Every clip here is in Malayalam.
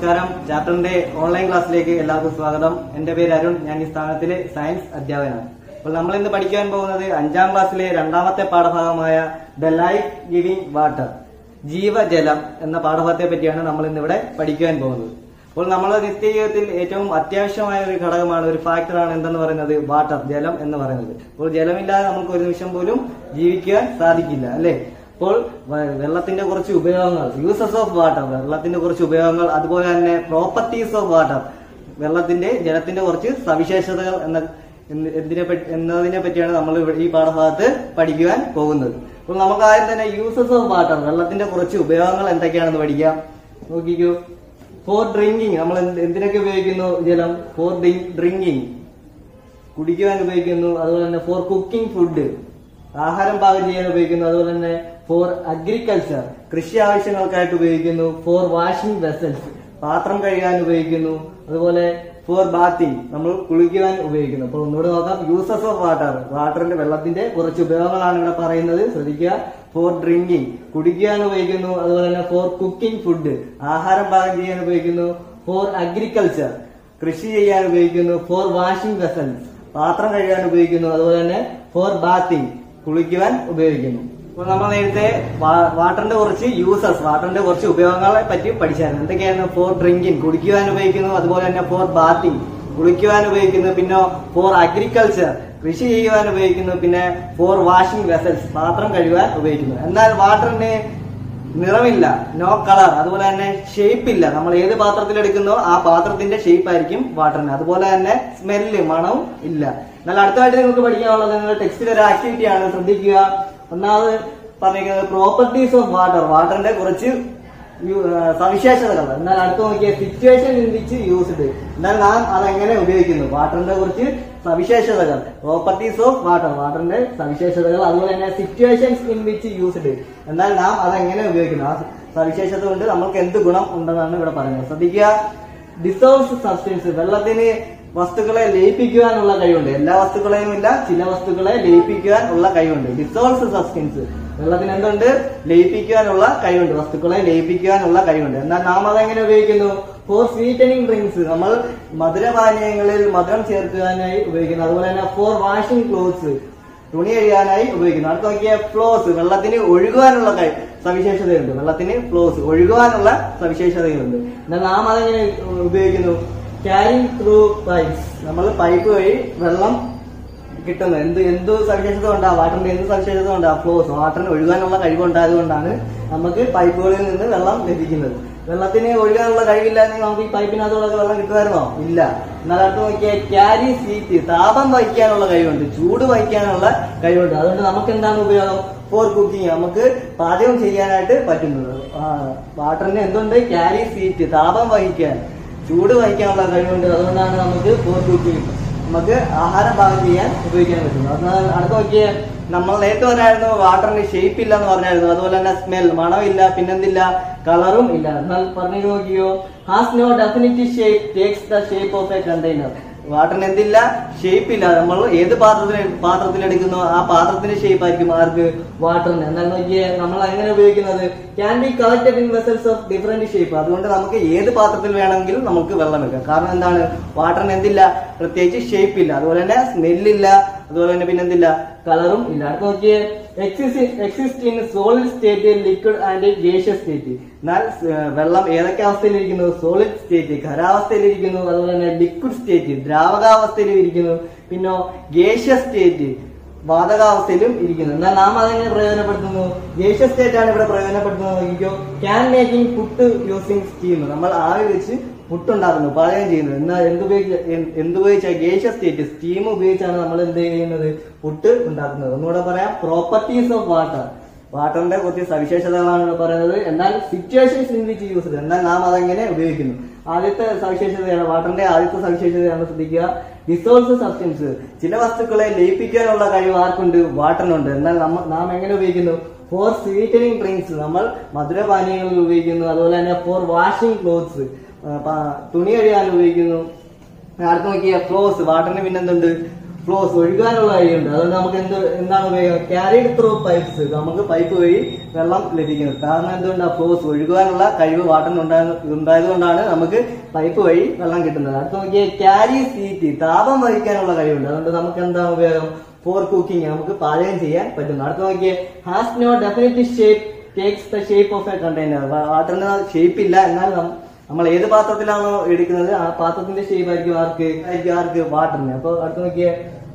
നമസ്കാരം ചാപ്റ്ററിന്റെ ഓൺലൈൻ ക്ലാസ്സിലേക്ക് എല്ലാവർക്കും സ്വാഗതം എന്റെ പേര് അരുൺ ഞാൻ ഈ സ്ഥാനത്തിലെ സയൻസ് അധ്യാപകനാണ് അപ്പോൾ നമ്മൾ ഇന്ന് പഠിക്കാൻ പോകുന്നത് അഞ്ചാം ക്ലാസ്സിലെ രണ്ടാമത്തെ പാഠഭാഗമായ ദ ലൈഫ് ഗിവിംഗ് വാട്ടർ ജീവജലം എന്ന പാഠഭാഗത്തെ പറ്റിയാണ് നമ്മൾ ഇന്നിവിടെ പഠിക്കാൻ പോകുന്നത് അപ്പോൾ നമ്മുടെ നിത്യജീവിതത്തിൽ ഏറ്റവും അത്യാവശ്യമായ ഒരു ഘടകമാണ് ഒരു ഫാക്ടറാണ് എന്തെന്ന് പറയുന്നത് വാട്ടർ ജലം എന്ന് പറയുന്നത് അപ്പോൾ ജലമില്ലാതെ നമുക്ക് ഒരു നിമിഷം പോലും ജീവിക്കാൻ സാധിക്കില്ല അല്ലേ അപ്പോൾ വ- വെള്ളത്തിന്റെ കുറച്ച് ഉപയോഗങ്ങൾ യൂസസ് ഓഫ് വാട്ടർ വെള്ളത്തിന്റെ കുറച്ച് ഉപയോഗങ്ങൾ അതുപോലെ തന്നെ പ്രോപ്പർട്ടീസ് ഓഫ് വാട്ടർ വെള്ളത്തിന്റെ ജലത്തിന്റെ കുറച്ച് സവിശേഷതകൾ എന്ന എന്ന് എന്തിനെ പറ്റി എന്നതിനെ പറ്റിയാണ് നമ്മൾ ഇവിടെ ഈ പാഠഭാഗത്ത് പഠിക്കുവാൻ പോകുന്നത് അപ്പോൾ നമുക്ക് ആദ്യം തന്നെ യൂസസ് ഓഫ് വാട്ടർ വെള്ളത്തിന്റെ കുറച്ച് ഉപയോഗങ്ങൾ എന്തൊക്കെയാണെന്ന് പഠിക്കാം നോക്കിക്കൂ ഫോർ ഡ്രിങ്കിങ് നമ്മൾ എന്ത് എന്തിനൊക്കെ ഉപയോഗിക്കുന്നു ജലം ഫോർ ഡ്രിങ്കിങ് കുടിക്കുവാൻ ഉപയോഗിക്കുന്നു അതുപോലെ തന്നെ ഫോർ കുക്കിംഗ് ഫുഡ് ആഹാരം പാകം ചെയ്യാൻ ഉപയോഗിക്കുന്നു അതുപോലെ തന്നെ ഫോർ അഗ്രികൾച്ചർ കൃഷി ആവശ്യങ്ങൾക്കായിട്ട് ഉപയോഗിക്കുന്നു ഫോർ വാഷിംഗ് വെസൽസ് പാത്രം കഴുകാൻ ഉപയോഗിക്കുന്നു അതുപോലെ ഫോർ ബാത്തിങ് നമ്മൾ കുളിക്കുവാൻ ഉപയോഗിക്കുന്നു അപ്പോൾ ഒന്നുകൂടെ നോക്കാം യൂസസ് ഓഫ് വാട്ടർ വാട്ടറിന്റെ വെള്ളത്തിന്റെ കുറച്ച് ഉപയോഗങ്ങളാണ് ഇവിടെ പറയുന്നത് ശ്രദ്ധിക്കുക ഫോർ ഡ്രിങ്കിങ് കുടിക്കുവാൻ ഉപയോഗിക്കുന്നു അതുപോലെ തന്നെ ഫോർ കുക്കിംഗ് ഫുഡ് ആഹാരം പാകം ചെയ്യാൻ ഉപയോഗിക്കുന്നു ഫോർ അഗ്രികൾച്ചർ കൃഷി ചെയ്യാൻ ഉപയോഗിക്കുന്നു ഫോർ വാഷിംഗ് വെസൽസ് പാത്രം കഴുകാൻ ഉപയോഗിക്കുന്നു അതുപോലെ തന്നെ ഫോർ ബാത്തിങ് കുളിക്കുവാൻ ഉപയോഗിക്കുന്നു അപ്പോൾ നമ്മൾ നേരത്തെ വാ- വാട്ടറിന്റെ കുറച്ച് യൂസസ് വാട്ടറിന്റെ കുറച്ച് ഉപയോഗങ്ങളെ പറ്റി പഠിച്ചായിരുന്നു എന്തൊക്കെയായിരുന്നു ഫോർ ഡ്രിങ്കിങ് കുടിക്കുവാൻ ഉപയോഗിക്കുന്നു അതുപോലെ തന്നെ ഫോർ ബാത്തിങ് കുളിക്കുവാൻ ഉപയോഗിക്കുന്നു പിന്നെ ഫോർ അഗ്രികൾച്ചർ കൃഷി ചെയ്യുവാൻ ഉപയോഗിക്കുന്നു പിന്നെ ഫോർ വാഷിംഗ് വെസൽസ് പാത്രം കഴുകാൻ ഉപയോഗിക്കുന്നു എന്നാൽ വാട്ടറിന് നിറമില്ല നോ കളർ അതുപോലെ തന്നെ ഷേപ്പ് ഇല്ല നമ്മൾ ഏത് പാത്രത്തിൽ എടുക്കുന്നോ ആ പാത്രത്തിന്റെ ഷേപ്പ് ആയിരിക്കും വാട്ടറിന് അതുപോലെ തന്നെ സ്മെല്ല് മണവും ഇല്ല എന്നാൽ അടുത്തതായിട്ട് നിങ്ങൾക്ക് പഠിക്കാനുള്ളത് നിങ്ങളുടെ ടെക്സ്റ്റിൽ ഒരു ആക്ടിവിറ്റി ആണ് ശ്രദ്ധിക്കുക ഒന്നാമത് പറഞ്ഞിരിക്കുന്നത് പ്രോപ്പർട്ടീസ് ഓഫ് വാട്ടർ വാട്ടറിന്റെ കുറച്ച് യു- ആ, സവിശേഷതകൾ എന്നാൽ അടുത്ത് നോക്കിയ സിറ്റുവേഷൻ ഇൻ വിച്ച് യൂസ്ഡ് എന്നാൽ നാം അതെങ്ങനെ ഉപയോഗിക്കുന്നു വാട്ടറിന്റെ കുറിച്ച് സവിശേഷതകൾ പ്രോപ്പർട്ടീസ് ഓഫ് വാട്ടർ വാട്ടറിന്റെ സവിശേഷതകൾ അതുപോലെ തന്നെ സിറ്റുവേഷൻസ് ഇൻ വിച്ച് യൂസ്ഡ് എന്നാൽ നാം അതെങ്ങനെ ഉപയോഗിക്കുന്നു ആ സവിശേഷത കൊണ്ട് നമുക്ക് എന്ത് ഗുണം ഉണ്ടെന്നാണ് ഇവിടെ പറയുന്നത് ശ്രദ്ധിക്കുക ഡിസോൾവ്സ് സബ്സ്റ്റൻസ് വെള്ളത്തിന് വസ്തുക്കളെ ലയിപ്പിക്കുവാനുള്ള കഴിവുണ്ട് എല്ലാ വസ്തുക്കളെയും ഇല്ല ചില വസ്തുക്കളെ ലയിപ്പിക്കുവാൻ ഉള്ള കഴിവുണ്ട് ഡിസോൾവ്സ് സബ്സ്റ്റൻസ് വെള്ളത്തിന് എന്തുണ്ട് ലയിപ്പിക്കുവാനുള്ള കഴിവുണ്ട് വസ്തുക്കളെ ലയിപ്പിക്കുവാനുള്ള കഴിവുണ്ട് എന്നാൽ നാം അതെങ്ങനെ ഉപയോഗിക്കുന്നു ഫോർ സ്വീറ്റനിങ് ഡ്രിങ്ക്സ് നമ്മൾ മധുരപാനീയങ്ങളിൽ മധുരം ചേർക്കുവാനായി ഉപയോഗിക്കുന്നു അതുപോലെ തന്നെ ഫോർ വാഷിംഗ് ക്ലോത്ത്സ് തുണി കഴുകാനായി ഉപയോഗിക്കുന്നു അടുത്ത നോക്കിയ ഫ്ലോസ് വെള്ളത്തിന് ഒഴുകുവാനുള്ള കഴി- സവിശേഷതയുണ്ട് വെള്ളത്തിന് ഫ്ലോസ് ഒഴുകുവാനുള്ള സവിശേഷതയുണ്ട് എന്നാൽ നാം അതെങ്ങനെ ഉപയോഗിക്കുന്നു ക്യാരിങ് ത്രൂ പൈപ്സ് നമ്മൾ പൈപ്പ് വഴി വെള്ളം കിട്ടുന്നത് എന്ത് എന്ത് സവിശേഷത ഉണ്ടാ വാട്ടറിന്റെ എന്ത് സവിശേഷത ഉണ്ടാ ഫ്ലോസ് വാട്ടറിന് ഒഴുകാനുള്ള കഴിവുണ്ടായതുകൊണ്ടാണ് നമുക്ക് പൈപ്പുകളിൽ നിന്ന് വെള്ളം ലഭിക്കുന്നത് വെള്ളത്തിന് ഒഴുകാനുള്ള കഴിവില്ലായിരുന്നെങ്കിൽ നമുക്ക് ഈ പൈപ്പിനകത്തുള്ള വെള്ളം കിട്ടുമായിരുന്നോ ഇല്ല എന്നാൽ അടുത്ത് നോക്കിയാൽ ക്യാരി സീറ്റ് താപം വഹിക്കാനുള്ള കഴിവുണ്ട് ചൂട് വഹിക്കാനുള്ള കഴിവുണ്ട് അതുകൊണ്ട് നമുക്ക് എന്താണ് ഉപയോഗം ഫോർ കുക്കിംഗ് നമുക്ക് പാചകം ചെയ്യാനായിട്ട് പറ്റുന്നത് ആ, വാട്ടറിന് എന്തുണ്ട് ക്യാരി സീറ്റ് താപം വഹിക്കാൻ ചൂട് വഹിക്കാനുള്ള കഴിവുണ്ട് അതുകൊണ്ടാണ് നമുക്ക് ഫോർ കുക്കിംഗ് നമുക്ക് ആഹാരം പാകം ചെയ്യാൻ ഉപയോഗിക്കാൻ പറ്റുന്നു എന്നാൽ അടുത്ത നോക്കിയേ നമ്മൾ നേരത്തെ പറഞ്ഞായിരുന്നു വാട്ടറിന് ഷേപ്പ് ഇല്ല എന്ന് പറഞ്ഞായിരുന്നു അതുപോലെ തന്നെ സ്മെൽ മണമില്ല പിന്നെന്തില്ല കളറും ഇല്ല എന്നാൽ പറഞ്ഞു നോക്കിയോ has no definite shape takes the shape of a container വാട്ടറിന് എന്തില്ല ഷേപ്പ് ഇല്ല നമ്മൾ ഏത് പാത്രത്തിൽ പാത്രത്തിൽ എടുക്കുന്നോ ആ പാത്രത്തിന്റെ ഷേപ്പ് ആയിരിക്കും ആർക്ക് വാട്ടറിന് എന്നാൽ നോക്കിയേ നമ്മൾ എങ്ങനെ ഉപയോഗിക്കുന്നത് can be collected in vessels of different shape അതുകൊണ്ട് നമുക്ക് ഏത് പാത്രത്തിൽ വേണമെങ്കിലും നമുക്ക് വെള്ളം വെക്കാം കാരണം എന്താണ് വാട്ടറിന് എന്തില്ല പ്രത്യേകിച്ച് ഷേപ്പ് ഇല്ല അതുപോലെ തന്നെ സ്മെല്ലില്ല അതുപോലെ തന്നെ പിന്നെന്തില്ല കളറും ഇല്ല അടുത്ത് നോക്കിയേ exist in solid state liquid and gaseous state എന്നാൽ ഏർ, വെള്ളം ഏതൊക്കെ അവസ്ഥയിലിരിക്കുന്നു സോളിഡ് സ്റ്റേറ്റ് ഖരാവസ്ഥയിലിരിക്കുന്നു അതുപോലെ തന്നെ ലിക്വിഡ് സ്റ്റേറ്റ് ദ്രാവകാവസ്ഥയിലും ഇരിക്കുന്നു പിന്നെ ഗേഷ്യസ് സ്റ്റേറ്റ് വാതകാവസ്ഥയിലും ഇരിക്കുന്നു എന്നാൽ നാം അതെങ്ങനെ പ്രയോജനപ്പെടുത്തുന്നു ഗേഷ്യസ് സ്റ്റേറ്റ് ആണ് ഇവിടെ പ്രയോജനപ്പെടുത്തുന്നത് നോക്കിക്കോ can making puttu using steam നമ്മൾ ആവി വെച്ച് പുട്ടുണ്ടാക്കുന്നു പാചകം ചെയ്യുന്നത് എന്നാൽ എന്തുപയോഗിച്ച എന്തുപയോഗിച്ച ഗേഷ്യ സ്റ്റേറ്റ് സ്റ്റീം ഉപയോഗിച്ചാണ് നമ്മൾ എന്ത് ചെയ്യുന്നത് പുട്ട് ഉണ്ടാക്കുന്നത് ഒന്നുകൂടെ പറയാം പ്രോപ്പർട്ടീസ് ഓഫ് വാട്ടർ വാട്ടറിന്റെ കുറച്ച് സവിശേഷതകളാണ് ഇവിടെ പറയുന്നത് എന്നാൽ സിറ്റുവേഷൻസ് ഇൻ വിച്ച് യൂസ് എന്നാൽ നാം അതെങ്ങനെ ഉപയോഗിക്കുന്നു ആദ്യത്തെ സവിശേഷതയാണ് വാട്ടറിന്റെ ആദ്യത്തെ സവിശേഷതയാണ് ശ്രദ്ധിക്കുക ഡിസോൾസ് സബ്സ്റ്റൻസ് ചില വസ്തുക്കളെ ലയിപ്പിക്കാനുള്ള കഴിവ് ആർക്കുണ്ട് വാട്ടറിനുണ്ട് എന്നാൽ നമ്മ നാം എങ്ങനെ ഉപയോഗിക്കുന്നു ഫോർ സ്വീറ്റനിങ് ഡ്രിങ്ക്സ് നമ്മൾ മധുരപാനീയങ്ങളിൽ ഉപയോഗിക്കുന്നു അതുപോലെ തന്നെ ഫോർ വാഷിംഗ് ക്ലോത്ത്സ് തുണി കഴുകാൻ ഉപയോഗിക്കുന്നു അടുത്ത് നോക്കിയ ഫ്ലോസ് വാട്ടറിന് പിന്നെന്തുണ്ട് ഫ്ലോസ് ഒഴുകാനുള്ള കഴിവുണ്ട് അതുകൊണ്ട് നമുക്ക് എന്ത് എന്താണ് ഉപയോഗം ക്യാരിഡ് ത്രൂ പൈപ്സ് നമുക്ക് പൈപ്പ് വഴി വെള്ളം ലഭിക്കുന്നത് കാരണം എന്തുകൊണ്ടാണ് ഫ്ലോസ് ഒഴുകാനുള്ള കഴിവ് വാട്ടറിന് ഉണ്ടായത് കൊണ്ടാണ് നമുക്ക് പൈപ്പ് വഴി വെള്ളം കിട്ടുന്നത് അടുത്ത നോക്കിയാൽ ക്യാരി സീറ്റ് താപം വഹിക്കാനുള്ള കഴിവുണ്ട് അതുകൊണ്ട് നമുക്ക് എന്താണ് ഉപയോഗം ഫോർ കുക്കിംഗ് നമുക്ക് പാചകം ചെയ്യാൻ പറ്റുന്നു അടുത്ത നോക്കിയേ has no definite shape takes the shape of a container വാട്ടറിന് ഷേപ്പ് ഇല്ല എന്നാൽ നം- നമ്മൾ ഏത് പാത്രത്തിലാണോ എടുക്കുന്നത് ആ പാത്രത്തിന്റെ ഷേപ്പ് ആയിരിക്കും ആർക്ക് ആയിരിക്കും ആർക്ക് വാട്ടറിന് അപ്പൊ അടുത്ത് നോക്കിയേ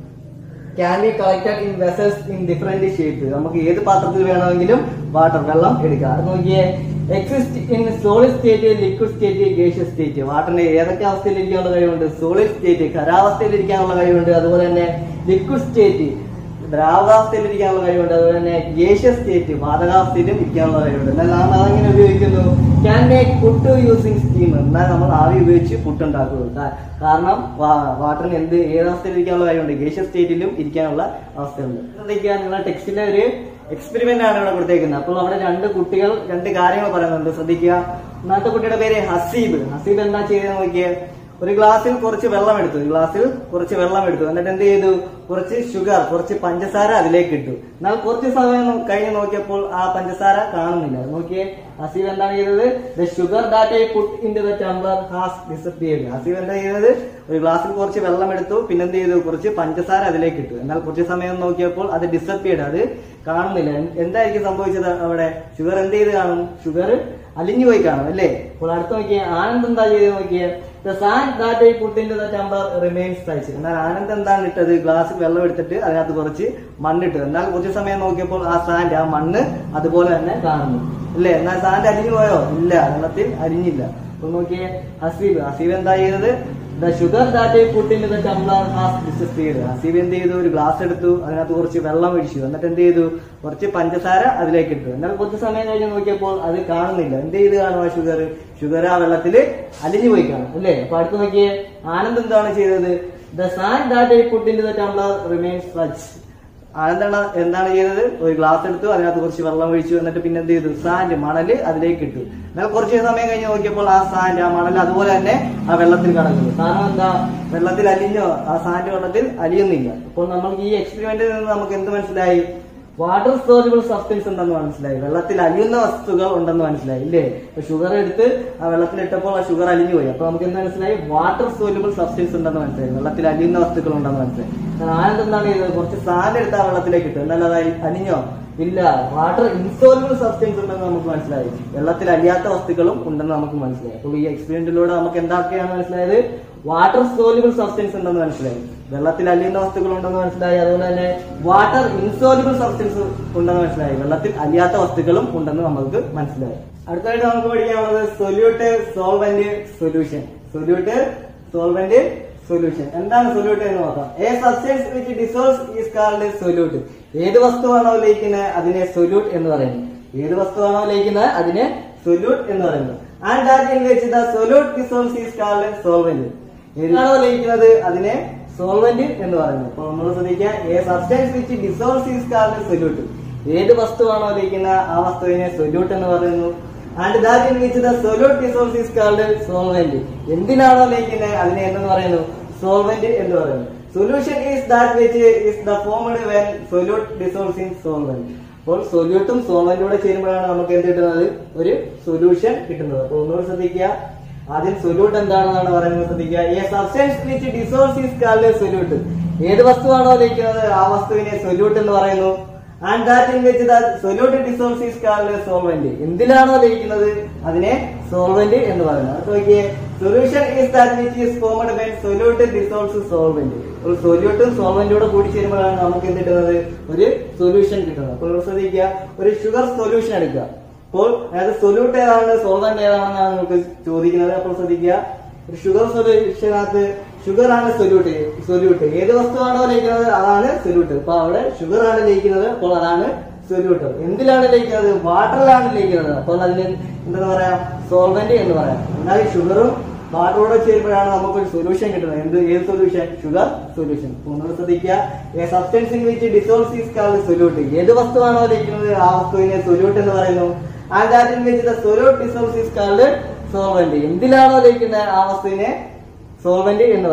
can be collected in vessels in different shape നമുക്ക് ഏത് പാത്രത്തിൽ വേണമെങ്കിലും വാട്ടർ വെള്ളം എടുക്കാം അത് നോക്കിയേ exist in solid state liquid state gaseous state വാട്ടറിന്റെ ഏതൊക്കെ അവസ്ഥയിൽ ഇരിക്കാനുള്ള കഴിവുണ്ട് സോളിഡ് സ്റ്റേറ്റ് ഖരാവസ്ഥയിൽ ഇരിക്കാനുള്ള കഴിവുണ്ട് അതുപോലെ തന്നെ ലിക്വിഡ് സ്റ്റേറ്റ് ദ്രാവകാവസ്ഥയിൽ ഇരിക്കാനുള്ള കഴിവുണ്ട് അതുപോലെ തന്നെ ഗേഷ്യസ് സ്റ്റേറ്റ് വാതകാവസ്ഥയിലും ഇരിക്കാനുള്ള കഴിവുണ്ട് എന്നാൽ നാം അതെങ്ങനെ ഉപയോഗിക്കുന്നു can make puttu using steam എന്നാൽ നമ്മൾ ആവി ഉപയോഗിച്ച് പുട്ട് ഉണ്ടാക്കുന്നു കാ- കാരണം വാ- വാട്ടറിന് എന്ത് ഏത് അവസ്ഥയിൽ ഇരിക്കാനുള്ള കഴിവുണ്ട് ഗേഷ്യസ് സ്റ്റേറ്റിലും ഇരിക്കാനുള്ള അവസ്ഥയുണ്ട് ശ്രദ്ധിക്കുക നിങ്ങളുടെ ടെക്സ്റ്റിലെ ഒരു എക്സ്പെരിമെന്റ് ആണ് ഇവിടെ കൊടുത്തേക്കുന്നത് അപ്പോൾ അവിടെ രണ്ട് കുട്ടികൾ രണ്ട് കാര്യങ്ങൾ പറയുന്നുണ്ട് ശ്രദ്ധിക്കുക ഒന്നാമത്തെ കുട്ടിയുടെ പേര് ഹസീബ് ഹസീബ് എന്താ ചെയ്തത് നോക്കിയേ ഒരു ഗ്ലാസ്സിൽ കുറച്ച് വെള്ളം എടുത്തു ഒരു ഗ്ലാസ്സിൽ കുറച്ച് വെള്ളം എടുത്തു എന്നിട്ട് എന്ത് ചെയ്തു കുറച്ച് ഷുഗർ കുറച്ച് പഞ്ചസാര അതിലേക്ക് ഇട്ടു എന്നാൽ കുറച്ച് സമയം നോ- കഴിഞ്ഞ് നോക്കിയപ്പോൾ ആ പഞ്ചസാര കാണുന്നില്ല നോക്കിയേ ഹസീബ് എന്താണ് ചെയ്തത് the sugar that I put in the tumbler has disappeared Haseeb എന്താ ചെയ്തത് ഒരു ഗ്ലാസ്സിൽ കുറച്ച് വെള്ളം എടുത്തു പിന്നെ എന്ത് ചെയ്തു കുറച്ച് പഞ്ചസാര അതിലേക്ക് ഇട്ടു എന്നാൽ കുറച്ച് സമയം നോക്കിയപ്പോൾ അത് ഡിസപ്പിയർഡ് അത് കാണുന്നില്ല എന്ത്- എന്തായിരിക്കും സംഭവിച്ചത് അവിടെ ഷുഗർ എന്ത് ചെയ്ത് കാണും ഷുഗർ അലിഞ്ഞു പോയി കാണും അല്ലേ അപ്പോൾ അടുത്ത് നോക്കിയേ ആനന്ദ് എന്താ ചെയ്ത് നോക്കിയേ the sand that I put in the tumbler remains touch എന്നാൽ ആനന്ദ് എന്താണ് ഇട്ടത് ഗ്ലാസ്സിൽ വെള്ളം എടുത്തിട്ട് അതിനകത്ത് കുറച്ച് മണ്ണിട്ടു എന്നാൽ കുറച്ച് സമയം നോക്കിയപ്പോൾ ആ സാൻഡ് ആ മണ്ണ് അതുപോലെ തന്നെ കാണുന്നു അല്ലേ എന്നാൽ സാൻഡ് അലിഞ്ഞു പോയോ ഇല്ല വെള്ളത്തിൽ അലിഞ്ഞില്ല അപ്പൊ നോക്കിയേ ഹസീബ് ഹസീബ് എന്താ ചെയ്തത് the sugar that I put in the tumbler has disappeared Haseeb എന്ത് ചെയ്തു ഒരു ഗ്ലാസ് എടുത്തു അതിനകത്ത് കുറച്ച് വെള്ളം ഒഴിച്ചു എന്നിട്ട് എന്ത് ചെയ്തു കുറച്ച് പഞ്ചസാര അതിലേക്ക് ഇട്ടു എന്നാൽ കുറച്ച് സമയം കഴിഞ്ഞ് നോക്കിയപ്പോൾ അത് കാണുന്നില്ല എന്ത് ചെയ്ത് കാണും ആ ഷുഗർ ഷുഗർ ആ വെള്ളത്തില് അലിഞ്ഞു പോയി കാണും അല്ലേ അപ്പൊ അടുത്ത് നോക്കിയേ ആനന്ദ് എന്താണ് ചെയ്തത് the sand that I put in the tumbler remains touch ആനന്ദണ്ണ എന്താണ് ചെയ്തത് ഒരു ഗ്ലാസ് എടുത്തു അതിനകത്ത് കുറച്ച് വെള്ളം ഒഴിച്ചു എന്നിട്ട് പിന്നെ എന്ത് ചെയ്തു സാൻഡ് മണല് അതിലേക്ക് ഇട്ടു എന്നാൽ കുറച്ച് സമയം കഴിഞ്ഞ് നോക്കിയപ്പോൾ ആ സാൻഡ് ആ മണൽ അതുപോലെ തന്നെ ആ വെള്ളത്തിൽ കടക്കുന്നു കാരണം എന്താ വെള്ളത്തിൽ അലിഞ്ഞോ ആ സാൻഡ് വെള്ളത്തിൽ അലിയുന്നില്ല അപ്പോൾ നമുക്ക് ഈ എക്സ്പെരിമെന്റിൽ നിന്ന് നമുക്ക് എന്ത് മനസ്സിലായി വാട്ടർ സോലുബിൾ സബ്സ്റ്റൻസ് ഉണ്ടെന്ന് മനസ്സിലായി വെള്ളത്തിൽ അലിയുന്ന വസ്തുക്കൾ ഉണ്ടെന്ന് മനസ്സിലായി ഇല്ലേ ഇപ്പൊ ഷുഗർ എടുത്ത് ആ വെള്ളത്തിൽ ഇട്ടപ്പോൾ ആ ഷുഗർ അലിഞ്ഞു പോയി അപ്പൊ നമുക്ക് എന്ത് മനസ്സിലായി വാട്ടർ സോലുബിൾ സബ്സ്റ്റൻസ് ഉണ്ടെന്ന് മനസ്സിലായി വെള്ളത്തിൽ അലിയുന്ന വസ്തുക്കൾ ഉണ്ടെന്ന് മനസ്സിലായി എന്നാൽ ആനന്ദ് എന്താണ് ചെയ്തത് കുറച്ച് സാൻഡ് എടുത്ത് ആ വെള്ളത്തിലേക്ക് ഇട്ടു എന്നാൽ അത് അലി- അലിഞ്ഞോ ഇല്ല വാട്ടർ ഇൻസോലുബിൾ സബ്സ്റ്റൻസ് ഉണ്ടെന്ന് നമുക്ക് മനസ്സിലായി വെള്ളത്തിൽ അലിയാത്ത വസ്തുക്കളും ഉണ്ടെന്ന് നമുക്ക് മനസ്സിലായി അപ്പോൾ ഈ എക്സ്പെരിമെന്റിലൂടെ നമുക്ക് എന്തൊക്കെയാണ് മനസ്സിലായത് വാട്ടർ സോലുബിൾ സബ്സ്റ്റൻസ് ഉണ്ടെന്ന് മനസ്സിലായി വെള്ളത്തിൽ അലിയുന്ന വസ്തുക്കൾ ഉണ്ടെന്ന് മനസ്സിലായി അതുപോലെ തന്നെ വാട്ടർ ഇൻസോലുബിൾ സബ്സ്റ്റൻസ് ഉണ്ടെന്ന് മനസ്സിലായി വെള്ളത്തിൽ അലിയാത്ത വസ്തുക്കളും ഉണ്ടെന്ന് നമുക്ക് മനസ്സിലായി അടുത്തായിട്ട് നമുക്ക് പഠിക്കാനുള്ളത് solute solvent solution solute solvent solution എന്താണ് സൊല്യൂട്ട് എന്ന് നോക്കാം a substance which dissolves is called solute ഏത് വസ്തുവാണോ ലയിക്കുന്നത് അതിനെ സൊല്യൂട്ട് എന്ന് പറയുന്നു ഏത് വസ്തുവാണോ ലയിക്കുന്നത് അതിനെ സൊല്യൂട്ട് എന്ന് പറയുന്നു and that in which the solute dissolves is called solvent ഏതാണോ ലയിക്കുന്നത് അതിനെ സോൾവെന്റ് എന്ന് പറയുന്നു അപ്പോൾ നമ്മൾ ശ്രദ്ധിക്കുക a substance which dissolves is called solute ഏത് വസ്തുവാണോ ലയിക്കുന്ന ആ വസ്തുവിനെ സൊല്യൂട്ട് എന്ന് പറയുന്നു and that in which the solute dissolves is called solvent എന്തിനാണോ ലയിക്കുന്നത് അതിനെ എന്തെന്ന് പറയുന്നു സോൾവെന്റ് എന്ന് പറയുന്നു solution is that which is the formed when solute dissolves in solvent അപ്പോൾ സൊല്യൂട്ടും സോൾവെന്റും കൂടെ ചേരുമ്പോഴാണ് നമുക്ക് എന്ത് കിട്ടുന്നത് ഒരു സൊല്യൂഷൻ കിട്ടുന്നത് അപ്പോൾ ഒന്നുകൂടെ ശ്രദ്ധിക്കുക ആദ്യം സൊല്യൂട്ട് എന്താണെന്നാണ് പറയുന്നത് ശ്രദ്ധിക്കുക a substance which dissolves is called solute ഏത് വസ്തുവാണോ ലയിക്കുന്നത് ആ വസ്തുവിനെ സൊല്യൂട്ട് എന്ന് പറയുന്നു and that in which solute dissolves is called solvent എന്തിലാണോ ലയിക്കുന്നത് അതിനെ സോൾവെന്റ് എന്ന് പറയുന്നത് അത് നോക്കിയേ solution is that which is formed when solute dissolves solvent ഒരു സൊല്യൂട്ടും സോൾവെന്റും കൂടെ കൂടി ചേരുമ്പോഴാണ് നമുക്ക് എന്ത് കിട്ടുന്നത് ഒരു സൊല്യൂഷൻ കിട്ടുന്നത് അപ്പോൾ നിങ്ങൾ ശ്രദ്ധിക്കുക ഒരു ഷുഗർ സൊല്യൂഷൻ എടുക്കുക അപ്പോൾ അതായത് സൊല്യൂട്ട് ഏതാണ് സോൾവെന്റ് ഏതാണെന്നാണ് നമുക്ക് ചോദിക്കുന്നത് അപ്പോൾ ശ്രദ്ധിക്കുക ഒരു ഷുഗർ സൊല്യൂഷനകത്ത് ഷുഗർ ആണ് സൊല്യൂട്ട് സൊല്യൂട്ട് ഏത് വസ്തുവാണോ ലയിക്കുന്നത് അതാണ് സൊല്യൂട്ട് അപ്പൊ അവിടെ ഷുഗർ ആണ് ലയിക്കുന്നത് അപ്പോൾ അതാണ് സൊല്യൂട്ട് എന്തിലാണ് ലയിക്കുന്നത് വാട്ടറിലാണ് ലയിക്കുന്നത് അപ്പോൾ അതിന് എന്താ പറയാ സോൾവെന്റ് എന്ന് പറയാം എന്നാൽ ഈ ഷുഗറും വാട്ടറോടെ ചേരുമ്പോഴാണ് നമുക്ക് ഒരു സൊല്യൂഷൻ കിട്ടുന്നത് എന്ത് ഏത് സൊല്യൂഷൻ ഷുഗർ സൊല്യൂഷൻ ഒന്നുകൂടെ ശ്രദ്ധിക്കുക a substance in which dissolves is called solute ഏത് വസ്തുവാണോ ലയിക്കുന്നത് ആ വസ്തുവിനെ സൊല്യൂട്ട് എന്ന് പറയുന്നു and that in which the solute dissolves is called solvent എന്തിലാണോ ലയിക്കുന്നത് ആ വസ്തുവിനെ സോൾവെന്റ് എന്ന് പറയുന്നത്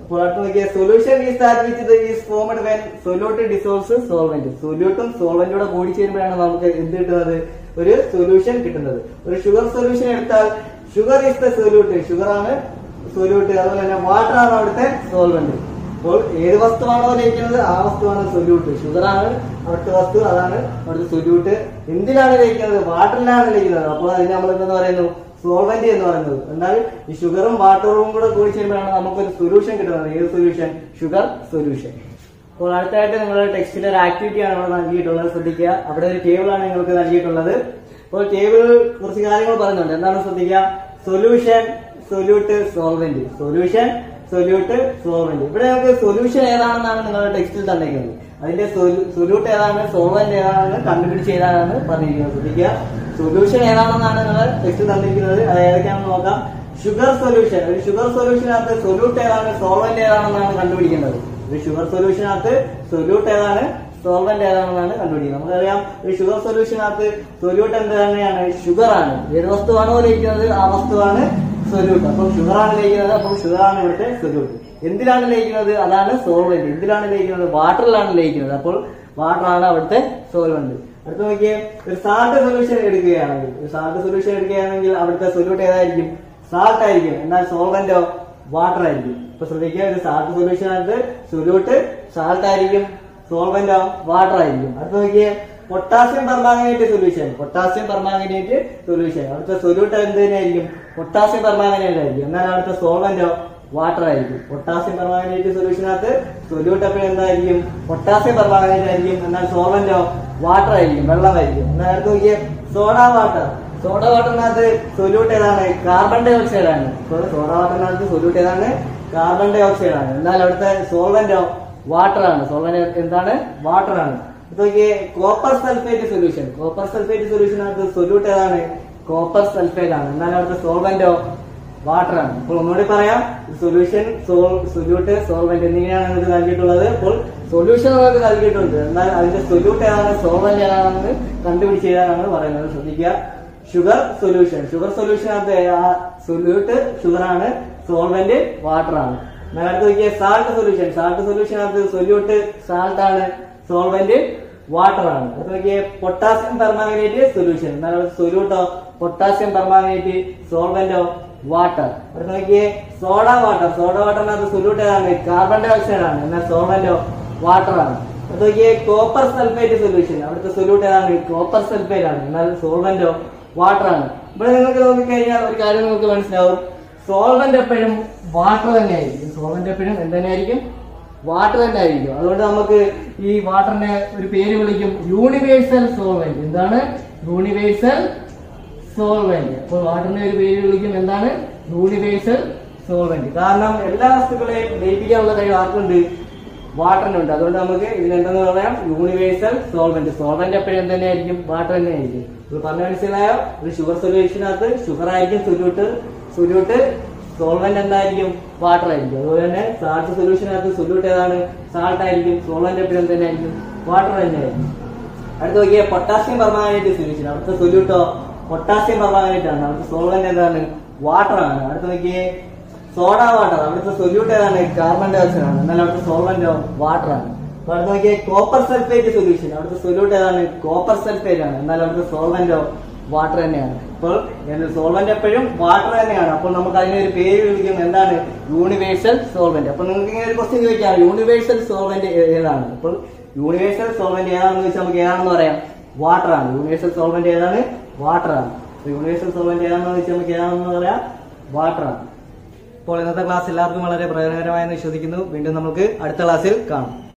അപ്പോൾ അടുത്ത് നോക്കിയ solution is that which is formed when solute dissolves solvent സൊല്യൂട്ടും സോൾവെന്റൂടെ കൂടി ചേരുമ്പോഴാണ് നമുക്ക് എന്ത് കിട്ടുന്നത് ഒരു സൊല്യൂഷൻ കിട്ടുന്നത് ഒരു ഷുഗർ സൊല്യൂഷൻ എടുത്താൽ sugar is the solute sugar ആണ് സൊല്യൂട്ട് അതുപോലെ തന്നെ വാട്ടർ ആണ് അവിടുത്തെ സോൾവെന്റ് അപ്പോൾ ഏത് വസ്തുവാണോ ലയിക്കുന്നത് ആ വസ്തുവാണ് സൊല്യൂട്ട് ഷുഗർ ആണ് അവിടുത്തെ വസ്തു അതാണ് അവിടുത്തെ സൊല്യൂട്ട് എന്തിനാണ് ലയിക്കുന്നത് വാട്ടറിലാണ് ലയിക്കുന്നത് അപ്പോൾ അതിന് നമ്മൾ എന്തെന്ന് പറയുന്നു സോൾവെന്റ് എന്ന് പറയുന്നത് എന്നാൽ ഈ ഷുഗറും വാട്ടറും കൂടെ കൂടി ചെയ്യുമ്പോഴാണ് നമുക്കൊരു സൊല്യൂഷൻ കിട്ടുന്നത് ഏത് സൊല്യൂഷൻ ഷുഗർ സൊല്യൂഷൻ അപ്പോൾ അടുത്തായിട്ട് നിങ്ങളുടെ ടെക്സ്റ്റിലെ ഒരു ആക്ടിവിറ്റി ആണ് ഇവിടെ നൽകിയിട്ടുള്ളത് ശ്രദ്ധിക്കുക അവിടെ ഒരു ടേബിൾ ആണ് നിങ്ങൾക്ക് നൽകിയിട്ടുള്ളത് അപ്പോൾ ടേബിൾ കുറച്ച് കാര്യങ്ങൾ പറയുന്നുണ്ട് എന്താണ് ശ്രദ്ധിക്കുക solution solute solvent solution solute solvent ഇവിടെ നമുക്ക് സൊല്യൂഷൻ ഏതാണെന്നാണ് നിങ്ങളുടെ ടെക്സ്റ്റിൽ തന്നിരിക്കുന്നത് അതിന്റെ സൊല്യൂട്ട് ഏതാണ് സോൾവെന്റ് ഏതാണെന്ന് കണ്ടുപിടിച്ച് ഏതാണെന്ന് പറഞ്ഞിരിക്കുന്നത് ശ്രദ്ധിക്കുക സൊല്യൂഷൻ ഏതാണെന്നാണ് നിങ്ങൾ ടെക്സ്റ്റിൽ തന്നിരിക്കുന്നത് അത് ഏതൊക്കെയാണെന്ന് നോക്കാം ഷുഗർ സൊല്യൂഷൻ ഒരു ഷുഗർ സൊല്യൂഷനകത്ത് സൊല്യൂട്ട് ഏതാണ് സോൾവെന്റ് ഏതാണെന്നാണ് കണ്ടുപിടിക്കേണ്ടത് ഒരു ഷുഗർ സൊല്യൂഷനകത്ത് സൊല്യൂട്ട് ഏതാണ് സോൾവെന്റ് ഏതാണെന്നാണ് കണ്ടുപിടിക്കുന്നത് നമുക്കറിയാം ഒരു ഷുഗർ സൊല്യൂഷനകത്ത് സൊല്യൂട്ട് എന്ത് തന്നെയാണ് ഷുഗർ ആണ് ഏത് വസ്തുവാണോ ലയിക്കുന്നത് ആ വസ്തുവാണ് സൊല്യൂട്ട് അപ്പം ഷുഗർ ആണ് ലയിക്കുന്നത് അപ്പം ഷുഗർ ആണ് ഇവിടുത്തെ സൊല്യൂട്ട് എന്തിലാണ് ലയിക്കുന്നത് അതാണ് സോൾവെന്റ് എന്തിലാണ് ലയിക്കുന്നത് വാട്ടറിലാണ് ലയിക്കുന്നത് അപ്പോൾ വാട്ടർ ആണ് അവിടുത്തെ സോൾവെന്റ് അടുത്ത നോക്കിയേ ഒരു സാൾട്ട് സൊല്യൂഷൻ എടുക്കുകയാണെങ്കിൽ ഒരു സാൾട്ട് സൊല്യൂഷൻ എടുക്കുകയാണെങ്കിൽ അവിടുത്തെ സൊല്യൂട്ട് ഏതായിരിക്കും സാൾട്ട് ആയിരിക്കും എന്നാൽ സോൾവെന്റോ വാട്ടർ ആയിരിക്കും ഇപ്പൊ ശ്രദ്ധിക്കുക ഒരു സാൾട്ട് സൊല്യൂഷൻ ആയിട്ട് സൊല്യൂട്ട് സാൾട്ട് ആയിരിക്കും സോൾവെന്റോ വാട്ടർ ആയിരിക്കും അടുത്ത നോക്കിയേ potassium permanganate solution potassium permanganate solution അവിടുത്തെ സൊല്യൂട്ട് എന്ത് തന്നെയായിരിക്കും പൊട്ടാസ്യം പെർമാംഗനേറ്റ് ആയിരിക്കും എന്നാൽ അവിടുത്തെ സോൾവെന്റോ വാട്ടർ ആയിരിക്കും പൊട്ടാസ്യം പെർമാംഗനേറ്റ് സൊല്യൂഷനകത്ത് സൊല്യൂട്ട് എപ്പോഴും എന്തായിരിക്കും പൊട്ടാസ്യം പെർമാംഗനേറ്റ് ആയിരിക്കും എന്നാൽ സോൾവെന്റോ വാട്ടർ ആയിരിക്കും വെള്ളമായിരിക്കും എന്നാൽ അടുത്ത് നോക്കിയേ സോഡ വാട്ടർ സോഡ വാട്ടറിനകത്ത് സൊല്യൂട്ട് ഏതാണ് കാർബൺ ഡൈ ഓക്സൈഡ് ആണ് സോഡ വാട്ടറിനകത്ത് സൊല്യൂട്ട് ഏതാണ് കാർബൺ ഡൈ ഓക്സൈഡ് ആണ് എന്നാൽ അവിടുത്തെ സോൾവെന്റോ വാട്ടർ ആണ് സോൾവെന്റ് എന്താണ് വാട്ടർ ആണ് ഇത് നോക്കിയേ copper sulphate solution copper sulphate സൊല്യൂഷനകത്ത് സൊല്യൂട്ട് ഏതാണ് കോപ്പർ സൾഫേറ്റ് ആണ് എന്നാൽ അവിടുത്തെ സോൾവെന്റോ വാട്ടർ ആണ് അപ്പോൾ ഒന്നുകൂടി പറയാം സൊല്യൂഷൻ സോൾ സൊല്യൂട്ട് സോൾവെന്റ് എന്നിങ്ങനെയാണ് നമുക്ക് നൽകിയിട്ടുള്ളത് അപ്പോൾ സൊല്യൂഷൻ നമുക്ക് നൽകിയിട്ടുണ്ട് എന്നാൽ അതിന്റെ സൊല്യൂട്ട് ഏതാണ് സോൾവെന്റ് ഏതാണെന്ന് കണ്ടുപിടിച്ച് ചെയ്താലാണ് പറയുന്നത് ശ്രദ്ധിക്കുക ഷുഗർ സൊല്യൂഷൻ ഷുഗർ സൊല്യൂഷനകത്ത് ആ സൊല്യൂട്ട് ഷുഗർ ആണ് സോൾവെന്റ് വാട്ടർ ആണ് എന്നാൽ അടുത്ത് നോക്കിയ സാൾട്ട് സൊല്യൂഷൻ സാൾട്ട് സൊല്യൂഷനകത്ത് സൊല്യൂട്ട് സാൾട്ട് ആണ് സോൾവെന്റ് വാട്ടർ ആണ് അടുത്ത് നോക്കിയ പൊട്ടാസ്യം പെർമാംഗനേറ്റ് സൊല്യൂഷൻ എന്നാൽ സൊല്യൂട്ടോ പൊട്ടാസ്യം പെർമാംഗനേറ്റ് സോൾവെന്റോ വാട്ടർ അടുത്ത് നോക്കിയേ സോഡ വാട്ടർ സോഡ വാട്ടറിനകത്ത് സൊല്യൂട്ട് ഏതാണ് കാർബൺ ഡൈ ഓക്സൈഡ് ആണ് എന്നാൽ സോൾവെന്റോ വാട്ടർ ആണ് അടുത്ത് നോക്കിയേ കോപ്പർ സൾഫേറ്റ് സൊല്യൂഷൻ അവിടുത്തെ സൊല്യൂട്ട് ഏതാണ് കോപ്പർ സൾഫേറ്റ് ആണ് എന്നാൽ സോൾവെന്റോ വാട്ടർ ആണ് ഇവിടെ നിങ്ങൾക്ക് നോക്കിക്കഴിഞ്ഞാൽ ഒരു കാര്യം നിങ്ങൾക്ക് മനസ്സിലാവും സോൾവെന്റ് എപ്പോഴും വാട്ടർ തന്നെയായിരിക്കും സോൾവെന്റ് എപ്പോഴും എന്ത് തന്നെയായിരിക്കും വാട്ടർ തന്നെ ആയിരിക്കും അതുകൊണ്ട് നമുക്ക് ഈ വാട്ടറിനെ ഒരു പേര് വിളിക്കും യൂണിവേഴ്സൽ സോൾവെന്റ് എന്താണ് യൂണിവേഴ്സൽ സോൾവെന്റ് അപ്പോൾ വാട്ടറിനെ ഒരു പേര് വിളിക്കും എന്താണ് യൂണിവേഴ്സൽ സോൾവെന്റ് കാരണം എല്ലാ വസ്തുക്കളെയും ലയിപ്പിക്കാനുള്ള കഴിവ് ആർക്കുണ്ട് വാട്ടറിനുണ്ട് അതുകൊണ്ട് നമുക്ക് ഇതിനെന്തെന്ന് പറയാം യൂണിവേഴ്സൽ സോൾവെന്റ് സോൾവെന്റ് എപ്പോഴും എന്ത് തന്നെയായിരിക്കും വാട്ടർ തന്നെ ആയിരിക്കും ഇത് പറഞ്ഞ മനസ്സിലായോ ഒരു ഷുഗർ സൊല്യൂഷനകത്ത് ഷുഗർ ആയിരിക്കും സൊല്യൂട്ട് സൊല്യൂട്ട് സോൾവെന്റ് എന്തായിരിക്കും വാട്ടർ ആയിരിക്കും അതുപോലെ തന്നെ സാൾട്ട് സൊല്യൂഷനകത്ത് സൊല്യൂട്ട് ഏതാണ് സാൾട്ട് ആയിരിക്കും സോൾവെന്റ് എപ്പോഴും എന്ത് തന്നെയായിരിക്കും വാട്ടർ തന്നെ ആയിരിക്കും അടുത്ത് നോക്കിയ പൊട്ടാസ്യം പെർമാനേറ്റ് സൊല്യൂഷൻ അവിടുത്തെ സൊല്യൂട്ടോ പൊട്ടാസ്യം പെർമാനേറ്റ് ആണ് അവിടുത്തെ സോൾവെന്റ് എന്താണ് വാട്ടർ ആണ് അടുത്ത് നോക്കിയേ സോഡ വാട്ടർ അവിടുത്തെ സൊല്യൂട്ട് ഏതാണ് കാർബൺ ഡൈ ഓക്സൈഡ് ആണ് എന്നാൽ അവിടുത്തെ സോൾവെന്റോ വാട്ടർ ആണ് അപ്പൊ അടുത്ത് നോക്കിയേ കോപ്പർ സൾഫേറ്റ് സൊല്യൂഷൻ അവിടുത്തെ സൊല്യൂട്ട് ഏതാണ് കോപ്പർ സൾഫേറ്റ് ആണ് എന്നാൽ അവിടുത്തെ സോൾവെന്റോ വാട്ടർ തന്നെയാണ് അപ്പോൾ സോൾവെന്റ് എപ്പോഴും വാട്ടർ തന്നെയാണ് അപ്പോൾ നമുക്ക് അതിനെ ഒരു പേര് വിളിക്കും എന്താണ് യൂണിവേഴ്സൽ സോൾവെന്റ് അപ്പോൾ നിങ്ങൾക്ക് ഇങ്ങനെ ഒരു ക്വസ്റ്റ്യൻ ചോദിക്കാം യൂണിവേഴ്സൽ സോൾവെന്റ് ഏതാണ് അപ്പോൾ യൂണിവേഴ്സൽ സോൾവെന്റ് ഏതാണെന്ന് ചോദിച്ചാൽ നമുക്ക് ഏതാണെന്ന് പറയാം വാട്ടർ ആണ് യൂണിവേഴ്സൽ സോൾവെന്റ് ഏതാണ് വാട്ടർ ആണ് അപ്പോൾ യൂണിവേഴ്സൽ സോൾവെന്റ് ഏതാണെന്ന് ചോദിച്ചാൽ നമുക്ക് ഏതാണെന്ന് പറയാം വാട്ടർ ആണ് അപ്പോൾ ഇന്നത്തെ ക്ലാസ് എല്ലാവർക്കും വളരെ പ്രയോജനകരമായെന്ന് വിശ്വസിക്കുന്നു വീണ്ടും നമുക്ക് അടുത്ത ക്ലാസ്സിൽ കാണാം